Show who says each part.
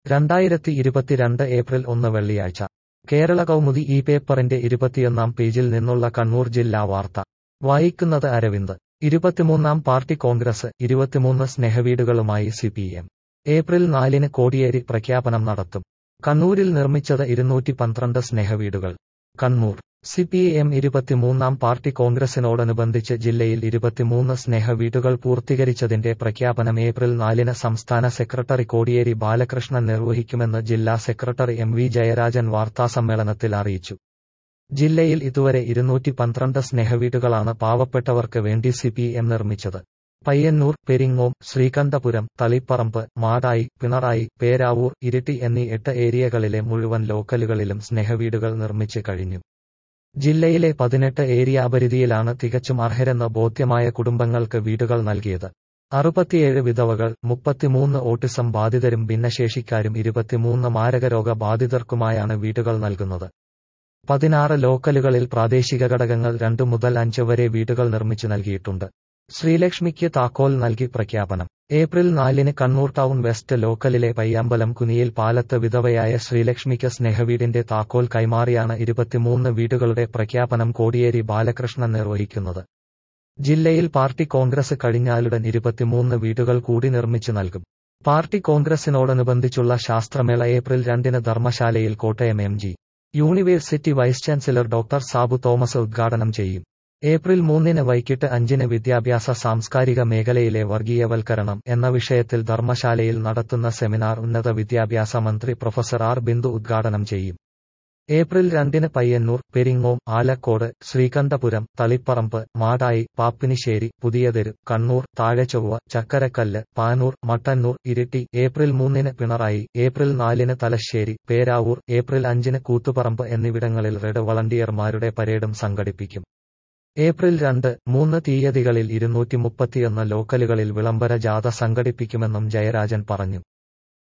Speaker 1: രണ്ടായിരത്തി ഇരുപത്തിരണ്ട് ഏപ്രിൽ ഒന്ന് വെള്ളിയാഴ്ച കേരള കൗമുദി ഈ പേപ്പറിന്റെ ഇരുപത്തിയൊന്നാം പേജിൽ നിന്നുള്ള കണ്ണൂർ ജില്ലാ വാർത്ത വായിക്കുന്നത് അരവിന്ദ് ഇരുപത്തിമൂന്നാം പാർട്ടി കോൺഗ്രസ് ഇരുപത്തിമൂന്ന് സ്നേഹവീടുകളുമായി സിപിഎം ഏപ്രിൽ നാലിന് കോടിയേരി പ്രഖ്യാപനം നടത്തും കണ്ണൂരിൽ നിർമ്മിച്ചത് ഇരുന്നൂറ്റി പന്ത്രണ്ട് സ്നേഹവീടുകൾ കണ്ണൂർ സിപിഎം ഇരുപത്തിമൂന്നാം പാർട്ടി കോൺഗ്രസിനോടനുബന്ധിച്ച് ജില്ലയിൽ ഇരുപത്തിമൂന്ന് സ്നേഹവീടുകൾ പൂർത്തീകരിച്ചതിന്റെ പ്രഖ്യാപനം ഏപ്രിൽ നാലിന് സംസ്ഥാന സെക്രട്ടറി കോടിയേരി ബാലകൃഷ്ണൻ നിർവഹിക്കുമെന്ന് ജില്ലാ സെക്രട്ടറി എം വി ജയരാജൻ വാർത്താസമ്മേളനത്തിൽ അറിയിച്ചു ജില്ലയിൽ ഇതുവരെ ഇരുന്നൂറ്റി പന്ത്രണ്ട് സ്നേഹവീടുകളാണ് പാവപ്പെട്ടവർക്ക് വേണ്ടി സിപിഎം നിർമ്മിച്ചത് പയ്യന്നൂർ പെരിങ്ങോം ശ്രീകണ്ഠപുരം തളിപ്പറമ്പ് മാടായി പിണറായി പേരാവൂർ ഇരിട്ടി എന്നീ എട്ട് ഏരിയകളിലെ മുഴുവൻ ലോക്കലുകളിലും സ്നേഹവീടുകൾ നിർമ്മിച്ച് കഴിഞ്ഞു ജില്ലയിലെ പതിനെട്ട് ഏരിയാപരിധിയിലാണ് തികച്ചും അർഹരെന്ന് ബോധ്യമായ കുടുംബങ്ങൾക്ക് വീടുകൾ നൽകിയത് അറുപത്തിയേഴ് വിധവകൾ മുപ്പത്തിമൂന്ന് ഓട്ടിസം ബാധിതരും ഭിന്നശേഷിക്കാരും ഇരുപത്തിമൂന്ന് മാരകരോഗ ബാധിതർക്കുമായാണ് വീടുകൾ നൽകുന്നത് പതിനാറ് ലോക്കലുകളിൽ പ്രാദേശിക ഘടകങ്ങൾ രണ്ടു മുതൽ അഞ്ച് വരെ വീടുകൾ നിർമ്മിച്ചു നൽകിയിട്ടുണ്ട് ശ്രീലക്ഷ്മിക്ക് താക്കോൽ നൽകി പ്രഖ്യാപനം ഏപ്രിൽ നാലിന് കണ്ണൂർ ടൗൺ വെസ്റ്റ് ലോക്കലിലെ പയ്യാമ്പലം കുനിയിൽ പാലത്ത് വിധവയായ ശ്രീലക്ഷ്മിക്ക് സ്നേഹവീടിന്റെ താക്കോൽ കൈമാറിയാണ് ഇരുപത്തിമൂന്ന് വീടുകളുടെ പ്രഖ്യാപനം കോടിയേരി ബാലകൃഷ്ണൻ നിർവഹിക്കുന്നത് ജില്ലയിൽ പാർട്ടി കോൺഗ്രസ് കഴിഞ്ഞാലുടൻ ഇരുപത്തിമൂന്ന് വീടുകൾ കൂടി നിർമ്മിച്ചു നൽകും പാർട്ടി കോൺഗ്രസിനോടനുബന്ധിച്ചുള്ള ശാസ്ത്രമേള ഏപ്രിൽ രണ്ടിന് ധർമ്മശാലയിൽ Kottayam M G university vice chancellor doctor Sabu Thomas ഉദ്ഘാടനം ചെയ്യും ഏപ്രിൽ മൂന്നിന് വൈകിട്ട് അഞ്ചിന് വിദ്യാഭ്യാസ സാംസ്കാരിക മേഖലയിലെ വർഗീയവൽക്കരണം എന്ന വിഷയത്തിൽ ധർമ്മശാലയിൽ നടത്തുന്ന സെമിനാർ ഉന്നത വിദ്യാഭ്യാസ മന്ത്രി പ്രൊഫസർ ആർ ബിന്ദു ഉദ്ഘാടനം ചെയ്യും ഏപ്രിൽ രണ്ടിന് പയ്യന്നൂർ പെരിങ്ങോം ആലക്കോട് ശ്രീകണ്ഠപുരം തളിപ്പറമ്പ് മാടായി പാപ്പിനിശ്ശേരി പുതിയതെരു കണ്ണൂർ താഴെചൊവ്വ ചക്കരക്കല്ല് പാനൂർ മട്ടന്നൂർ ഇരിട്ടി ഏപ്രിൽ മൂന്നിന് പിണറായി ഏപ്രിൽ നാലിന് തലശ്ശേരി പേരാവൂർ ഏപ്രിൽ അഞ്ചിന് കൂത്തുപറമ്പ് എന്നിവിടങ്ങളിൽ റെഡ് വളണ്ടിയർമാരുടെ പരേഡും സംഘടിപ്പിക്കും ഏപ്രിൽ രണ്ട് മൂന്ന് തീയതികളിൽ ഇരുന്നൂറ്റി മുപ്പത്തിയൊന്ന് ലോക്കലുകളിൽ വിളംബര ജാഥ സംഘടിപ്പിക്കുമെന്നും ജയരാജൻ പറഞ്ഞു